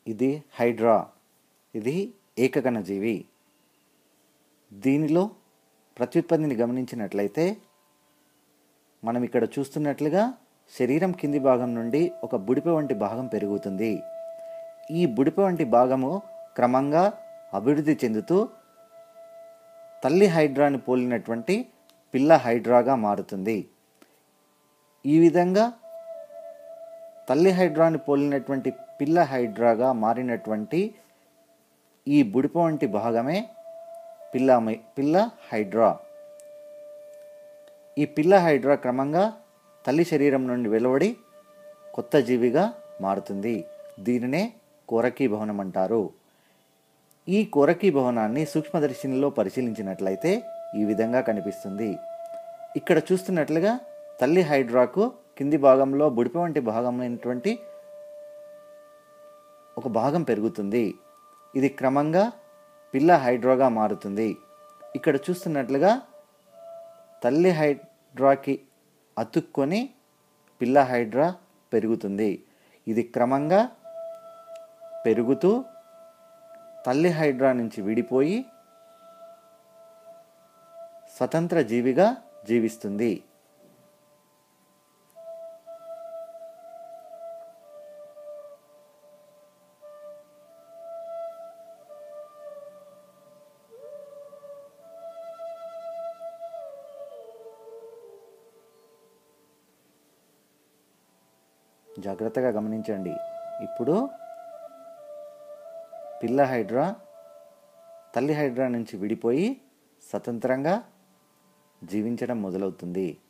ఇది హైడ్రా ఇది ఏకకణజీవి దీనిలో ప్రత్యుత్పత్తిని గమనించినట్లయితే మనం ఇక్కడ చూస్తున్నట్లుగా శరీరం కింది భాగం నుండి ఒక బుడిప వంటి భాగం పెరుగుతుంది ఈ బుడిప వంటి భాగము క్రమంగా అభివృద్ధి చెందుతూ తల్లి హైడ్రాని పోలినటువంటి పిల్ల హైడ్రాగా మారుతుంది ఈ విధంగా తల్లి హైడ్రాని పోలినటువంటి పిల్ల హైడ్రాగా మారినటువంటి ఈ బుడిప వంటి భాగమే పిల్ల పిల్ల హైడ్రా ఈ పిల్ల హైడ్రా క్రమంగా తల్లి శరీరం నుండి వెలువడి కొత్త జీవిగా మారుతుంది దీనినే కోరకీ భవనం అంటారు ఈ కోరకీ భవనాన్ని సూక్ష్మదర్శినిలో పరిశీలించినట్లయితే ఈ విధంగా కనిపిస్తుంది ఇక్కడ చూస్తున్నట్లుగా తల్లి హైడ్రాకు కింది భాగంలో బుడిప వంటి భాగమైనటువంటి ఒక భాగం పెరుగుతుంది ఇది క్రమంగా పిల్ల హైడ్రాగా మారుతుంది ఇక్కడ చూస్తున్నట్లుగా తల్లి హైడ్రాకి అతుక్కొని పిల్ల హైడ్రా పెరుగుతుంది ఇది క్రమంగా పెరుగుతూ తల్లి హైడ్రా నుంచి విడిపోయి స్వతంత్ర జీవిగా జీవిస్తుంది జాగ్రత్తగా గమనించండి ఇప్పుడు పిల్ల హైడ్రా తల్లి హైడ్రా నుంచి విడిపోయి స్వతంత్రంగా జీవించడం మొదలవుతుంది